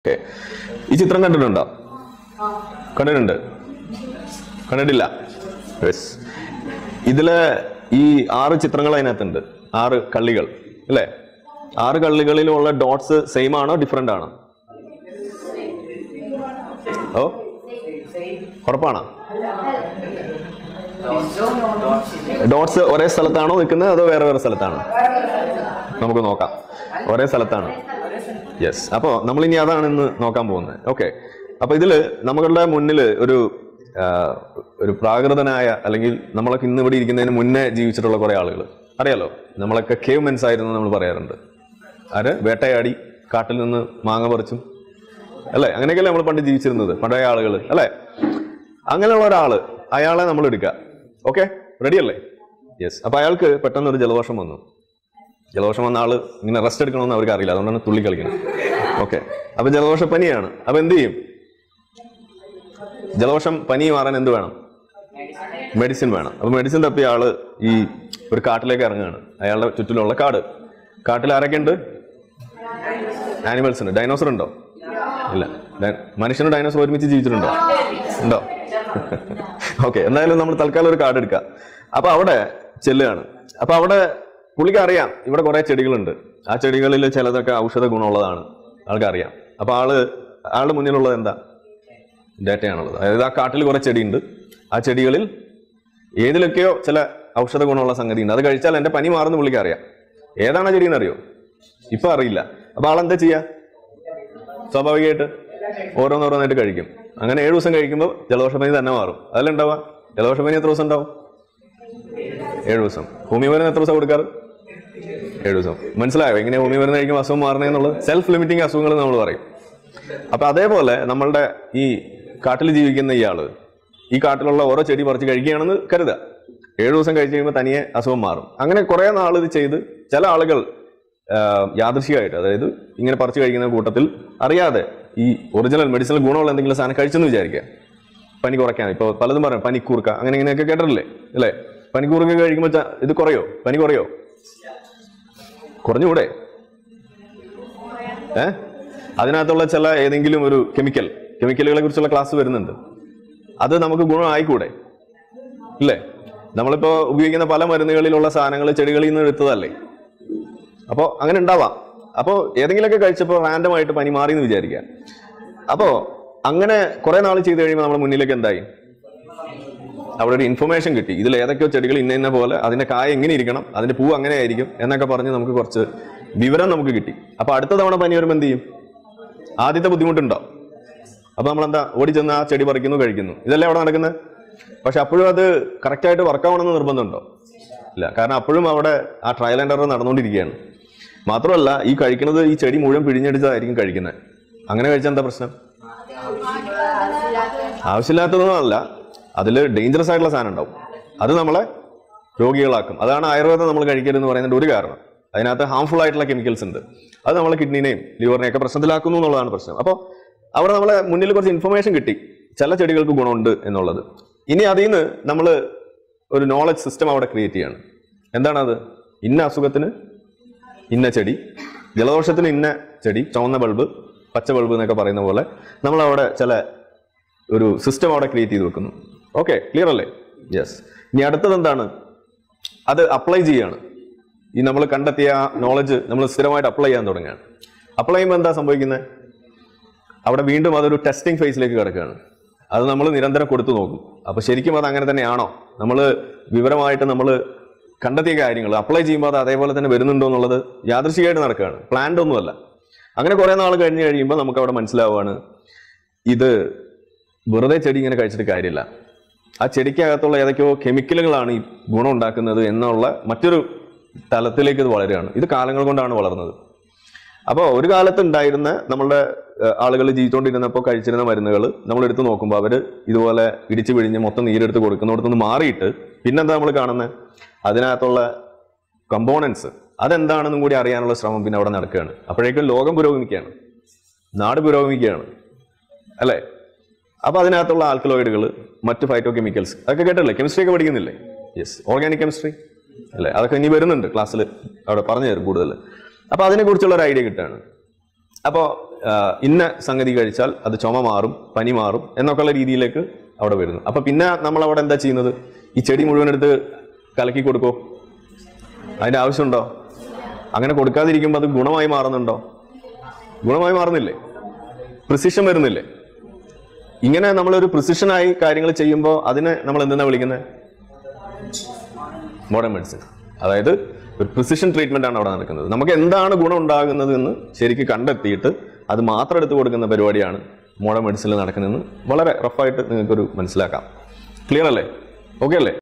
okay ഈ ചിത്രം കണ്ടിട്ടുണ്ടോ കണ്ടിട്ടുണ്ട് കണ്ടിട്ടില്ല യെസ് ഇതില് ഈ ആറ് ചിത്രങ്ങൾ അതിനകത്തുണ്ട് ആറ് കള്ളികൾ അല്ലേ ആറ് കള്ളികളിലുള്ള ഡോട്ട്സ് സെയിം ആണോ ഡിഫറെന്റ് ആണോ ഓ ഉറപ്പാണോ ഡോട്ട്സ് ഒരേ സ്ഥലത്താണോ നിൽക്കുന്നത് അതോ വേറെ വേറെ സ്ഥലത്താണോ നമുക്ക് നോക്കാം ഒരേ സ്ഥലത്താണ് യെസ് അപ്പോൾ നമ്മൾ ഇനി അതാണ് ഇന്ന് നോക്കാൻ പോകുന്നത് ഓക്കെ അപ്പൊ ഇതില് നമ്മളുടെ മുന്നിൽ ഒരു ആ, ഒരു പ്രാകൃതനായ അല്ലെങ്കിൽ നമ്മളൊക്കെ ഇന്ന് ഇവിടെ ഇരിക്കുന്നതിന് മുന്നേ ജീവിച്ചിട്ടുള്ള കുറെ ആളുകൾ അറിയാലോ നമ്മളൊക്കെ കേവ് മെൻസ് ആയിരുന്നു നമ്മൾ പറയാറുണ്ട് ആര് വേട്ടയാടി കാട്ടിൽ നിന്ന് മാങ്ങ പറിച്ചും അല്ലേ അങ്ങനെയൊക്കെയല്ലേ നമ്മൾ പണ്ട് ജീവിച്ചിരുന്നത് പഴയ ആളുകൾ അല്ലേ അങ്ങനെയുള്ള ഒരാള് അയാളെ നമ്മൾ എടുക്കുക ഓക്കെ റെഡി അല്ലേ യെസ് അപ്പൊ അയാൾക്ക് പെട്ടെന്ന് ഒരു ജലദോഷം വന്നു ജലദോഷം വന്ന ആള് ഇങ്ങനെ റെസ്റ്റ് എടുക്കണമെന്ന് അവർക്ക് അറിയില്ല അതുകൊണ്ടാണ് തുള്ളി കളിക്കുന്നത് ഓക്കെ അപ്പൊ ജലദോഷപ്പനിയാണ് അപ്പൊ എന്ത് ചെയ്യും ജലദോഷം പനി മാറാൻ എന്ത് വേണം മെഡിസിൻ വേണം അപ്പൊ മെഡിസിൻ തപ്പിയ ആള് ഈ ഒരു കാട്ടിലേക്ക് ഇറങ്ങുകയാണ് അയാളുടെ ചുറ്റിലുള്ള കാട് കാട്ടിൽ ആരൊക്കെ ഉണ്ട് ആനിമൽസ് ഉണ്ട് ഡൈനോസർ ഉണ്ടോ ഇല്ല ഡൈ- മനുഷ്യനും ഡൈനോസർ ഒരുമിച്ച് ജീവിച്ചിട്ടുണ്ടോ ഉണ്ടോ ഓക്കെ എന്തായാലും നമ്മൾ തൽക്കാലം ഒരു കാർഡ് എടുക്കാം അപ്പൊ അവിടെ ചെല്ലുകയാണ് അപ്പൊ അവിടെ പുള്ളിക്ക് അറിയാം ഇവിടെ കുറെ ചെടികളുണ്ട് ആ ചെടികളിൽ ചിലതൊക്കെ ഔഷധ ഗുണമുള്ളതാണ് ആൾക്ക് അറിയാം അപ്പൊ ആള് ആളുടെ മുന്നിലുള്ളത് എന്താ ഡേറ്റയാണുള്ളത് അതായത് ആ കാട്ടിൽ കുറെ ചെടിയുണ്ട് ആ ചെടികളിൽ ഏതിലൊക്കെയോ ചില ഔഷധ ഗുണമുള്ള സംഗതി ഉണ്ട് അത് കഴിച്ചാൽ എന്റെ പനി മാറുന്ന പുള്ളിക്ക് അറിയാം ഏതാണ് ആ ചെടിയെന്ന് അറിയോ ഇപ്പൊ അറിയില്ല അപ്പൊ ആളെന്താ ചെയ്യാ സ്വാഭാവികമായിട്ട് ഓരോന്നോരോന്നായിട്ട് കഴിക്കും അങ്ങനെ ഏഴ് ദിവസം കഴിക്കുമ്പോൾ ജലദോഷപ്പനി തന്നെ മാറും അതിലുണ്ടാവുക ജലദോഷപ്പനി എത്ര ദിവസം ഉണ്ടാവും ഏഴ് ദിവസം ഹോമിയോ മരുന്ന് എത്ര ദിവസം കൊടുക്കാറ് ഏഴ് ദിവസം മനസ്സിലായോ എങ്ങനെ ഹോമിയോ മരുന്ന് കഴിക്കുമ്പോൾ അസുഖം മാറണേന്നുള്ളത് സെൽഫ് ലിമിറ്റിംഗ് അസുഖങ്ങൾ നമ്മൾ പറയും അപ്പൊ അതേപോലെ നമ്മളുടെ ഈ കാട്ടിൽ ജീവിക്കുന്ന ഇയാള് ഈ കാട്ടിലുള്ള ഓരോ ചെടി പറിച്ച് കഴിക്കുകയാണെന്ന് കരുതുക ഏഴു ദിവസം കഴിച്ച് കഴിയുമ്പോൾ തനിയെ അസുഖം മാറും അങ്ങനെ കുറെ നാൾ ഇത് ചെയ്ത് ചില ആളുകൾ ആഹ്, യാദൃശികമായിട്ട് അതായത് ഇങ്ങനെ പറിച്ച് കഴിക്കുന്ന കൂട്ടത്തിൽ അറിയാതെ ഈ ഒറിജിനൽ മെഡിസിനൽ ഗുണമുള്ള എന്തെങ്കിലും സാധനം കഴിച്ചെന്ന് വിചാരിക്കുക പനി കുറയ്ക്കാൻ ഇപ്പോൾ പലതും പറയാം പനിക്കൂർക്ക അങ്ങനെ ഇങ്ങനെയൊക്കെ കേട്ടിട്ടില്ലേ അല്ലേ പനിക്കൂർക്ക കഴിക്കുമ്പോൾ ച- ഇത് കുറയോ പനി കുറയോ കുറഞ്ഞുകൂടെ ഏ അതിനകത്തുള്ള ചില ഏതെങ്കിലും ഒരു കെമിക്കൽ കെമിക്കലുകളെ കുറിച്ചുള്ള ക്ലാസ് വരുന്നുണ്ട് അത് നമുക്ക് ഗുണമായിക്കൂടെ ഇല്ലേ നമ്മളിപ്പോ ഉപയോഗിക്കുന്ന പല മരുന്നുകളിലുള്ള സാധനങ്ങൾ ചെടികളിൽ നിന്ന് എടുത്തതല്ലേ അപ്പോൾ അങ്ങനെ ഉണ്ടാവാം അപ്പോൾ ഏതെങ്കിലുമൊക്കെ കഴിച്ചപ്പോൾ റാൻഡം ആയിട്ട് പനി മാറി എന്ന് വിചാരിക്കുക അപ്പോൾ അങ്ങനെ കുറെ നാൾ ചെയ്ത് കഴിയുമ്പോൾ നമ്മുടെ മുന്നിലേക്ക് എന്തായി അവിടെ ഒരു ഇൻഫർമേഷൻ കിട്ടി ഇതിൽ ഏതൊക്കെയോ ചെടികൾ ഇന്ന ഇന്ന പോലെ അതിന്റെ കായ എങ്ങനെ ഇരിക്കണം അതിന്റെ പൂ അങ്ങനെ ആയിരിക്കും എന്നൊക്കെ പറഞ്ഞ് നമുക്ക് കുറച്ച് വിവരം നമുക്ക് കിട്ടി അപ്പൊ അടുത്ത തവണ പനി വരുമ്പോൾ എന്ത് ചെയ്യും ആദ്യത്തെ ബുദ്ധിമുട്ടുണ്ടോ അപ്പൊ നമ്മൾ എന്താ ഓടി ചെന്ന് ആ ചെടി പറിക്കുന്നു കഴിക്കുന്നു ഇതല്ലേ അവിടെ നടക്കുന്നത് പക്ഷെ അപ്പോഴും അത് കറക്റ്റായിട്ട് വർക്കാവണമെന്ന് നിർബന്ധമുണ്ടോ ഇല്ല കാരണം അപ്പോഴും അവിടെ ആ ട്രയൽ ആൻഡ് എറർ നടന്നുകൊണ്ടിരിക്കുകയാണ് മാത്രമല്ല ഈ കഴിക്കുന്നത് ഈ ചെടി മുഴുവൻ പിഴിഞ്ഞെടുത്തതായിരിക്കും കഴിക്കുന്നത് അങ്ങനെ കഴിച്ചാൽ എന്താ പ്രശ്നം ആവശ്യമില്ലാത്തതൊന്നുമല്ല അതിൽ ഡേഞ്ചറസ് ആയിട്ടുള്ള സാധനം ഉണ്ടാവും അത് നമ്മളെ രോഗികളാക്കും അതാണ് ആയുർവേദം നമ്മൾ കഴിക്കരുതെന്ന് പറയുന്നതിന്റെ ഒരു കാരണം അതിനകത്ത് ഹാംഫുൾ ആയിട്ടുള്ള കെമിക്കൽസ് ഉണ്ട് അത് നമ്മളെ കിഡ്നിനെയും ലിവറിനെയും ഒക്കെ പ്രശ്നത്തിലാക്കുന്നു എന്നുള്ളതാണ് പ്രശ്നം അപ്പോൾ അവിടെ നമ്മളെ മുന്നിൽ കുറച്ച് ഇൻഫർമേഷൻ കിട്ടി ചില ചെടികൾക്ക് ഗുണമുണ്ട് എന്നുള്ളത് ഇനി അതിൽ നിന്ന് നമ്മൾ ഒരു നോളജ് സിസ്റ്റം അവിടെ ക്രിയേറ്റ് ചെയ്യാണ് എന്താണത് ഇന്ന അസുഖത്തിന് ഇന്ന ചെടി ജലദോഷത്തിന് ഇന്ന ചെടി ചുവന്ന ബൾബ് പച്ച ബൾബ് എന്നൊക്കെ പറയുന്ന പോലെ നമ്മൾ അവിടെ ചില ഒരു സിസ്റ്റം അവിടെ ക്രിയേറ്റ് ചെയ്ത് വെക്കുന്നു ഓക്കെ ക്ലിയർ അല്ലേ യെസ് ഇനി അടുത്തത് എന്താണ് അത് അപ്ലൈ ചെയ്യാണ് ഈ നമ്മൾ കണ്ടെത്തിയ നോളജ് നമ്മൾ സ്ഥിരമായിട്ട് അപ്ലൈ ചെയ്യാൻ തുടങ്ങുകയാണ് അപ്ലൈ ചെയ്യുമ്പോൾ എന്താ സംഭവിക്കുന്നത് അവിടെ വീണ്ടും അതൊരു ടെസ്റ്റിംഗ് ഫേസിലേക്ക് കിടക്കുകയാണ് അത് നമ്മൾ നിരന്തരം കൊടുത്തു നോക്കും അപ്പൊ ശരിക്കും അത് അങ്ങനെ തന്നെയാണോ നമ്മൾ വിവരമായിട്ട് നമ്മൾ കണ്ടെത്തിയ കാര്യങ്ങൾ അപ്ലൈ ചെയ്യുമ്പോൾ അത് അതേപോലെ തന്നെ വരുന്നുണ്ടോ എന്നുള്ളത് യാദൃശികമായിട്ട് നടക്കുകയാണ് പ്ലാൻഡ് ഒന്നുമല്ല അങ്ങനെ കുറെ നാൾ കഴിഞ്ഞ് കഴിയുമ്പോൾ നമുക്ക് അവിടെ മനസ്സിലാവുകയാണ് ഇത് വെറുതെ ചെടി ഇങ്ങനെ കഴിച്ചിട്ട് കാര്യമില്ല ആ ചെടിക്കകത്തുള്ള ഏതൊക്കെയോ കെമിക്കലുകളാണ് ഈ ഗുണം ഉണ്ടാക്കുന്നത് എന്നുള്ള മറ്റൊരു തലത്തിലേക്ക് ഇത് വളരുകയാണ് ഇത് കാലങ്ങൾ കൊണ്ടാണ് വളർന്നത് അപ്പോൾ ഒരു കാലത്ത് ഉണ്ടായിരുന്ന നമ്മളുടെ ആളുകൾ ജീവിച്ചുകൊണ്ടിരുന്നപ്പോൾ കഴിച്ചിരുന്ന മരുന്നുകൾ നമ്മൾ എടുത്ത് നോക്കുമ്പോൾ അവർ ഇതുപോലെ ഇടിച്ചു പിഴിഞ്ഞ് മൊത്തം നീരെടുത്ത് കൊടുക്കുന്നിടത്തുനിന്ന് മാറിയിട്ട് പിന്നെന്താ നമ്മൾ കാണുന്നത് അതിനകത്തുള്ള കമ്പോണൻസ് അതെന്താണെന്നും കൂടി അറിയാനുള്ള ശ്രമം പിന്നെ അവിടെ നടക്കുകയാണ് അപ്പോഴേക്കും ലോകം പുരോഗമിക്കുകയാണ് നാട് പുരോഗമിക്കുകയാണ് അല്ലേ അപ്പൊ അതിനകത്തുള്ള ആൽക്കലോയിഡുകൾ മറ്റ് ഫൈറ്റോ കെമിക്കൽസ് അതൊക്കെ കേട്ടല്ലേ കെമിസ്ട്രി ഒക്കെ പഠിക്കുന്നില്ലേ യെസ് ഓർഗാനിക് കെമിസ്ട്രി അല്ലേ അതൊക്കെ ഇനി വരുന്നുണ്ട് ക്ലാസ്സിൽ അവിടെ പറഞ്ഞു തരും കൂടുതൽ അപ്പൊ അതിനെക്കുറിച്ചുള്ള ഒരു ഐഡിയ കിട്ടുകയാണ് അപ്പോൾ ആ, ഇന്ന സംഗതി കഴിച്ചാൽ അത് ചുമ മാറും പനി മാറും എന്നൊക്കെയുള്ള രീതിയിലേക്ക് അവിടെ വരുന്നു അപ്പൊ പിന്നെ നമ്മൾ അവിടെ എന്താ ചെയ്യുന്നത് ഈ ചെടി മുഴുവൻ എടുത്ത് കലക്കി കൊടുക്കോ അതിന്റെ ആവശ്യമുണ്ടോ അങ്ങനെ കൊടുക്കാതിരിക്കുമ്പോൾ അത് ഗുണമായി മാറുന്നുണ്ടോ ഗുണമായി മാറുന്നില്ലേ പ്രിസിഷൻ വരുന്നില്ലേ ഇങ്ങനെ നമ്മളൊരു പ്രിസിഷനായി കാര്യങ്ങൾ ചെയ്യുമ്പോൾ അതിനെ നമ്മൾ എന്തെന്നാ വിളിക്കുന്നത് മോഡേൺ മെഡിസിൻ അതായത് ഒരു പ്രിസിഷൻ ട്രീറ്റ്മെന്റ് ആണ് അവിടെ നടക്കുന്നത് നമുക്ക് എന്താണ് ഗുണം ഉണ്ടാകുന്നത് എന്ന് ശരിക്കും കണ്ടെത്തിയിട്ട് അത് മാത്രം എടുത്ത് കൊടുക്കുന്ന പരിപാടിയാണ് മോഡേൺ മെഡിസിനിൽ നടക്കുന്നതെന്ന് വളരെ റഫായിട്ട് നിങ്ങൾക്കൊരു മനസ്സിലാക്കാം ക്ലിയർ അല്ലേ ഓക്കെ അല്ലേ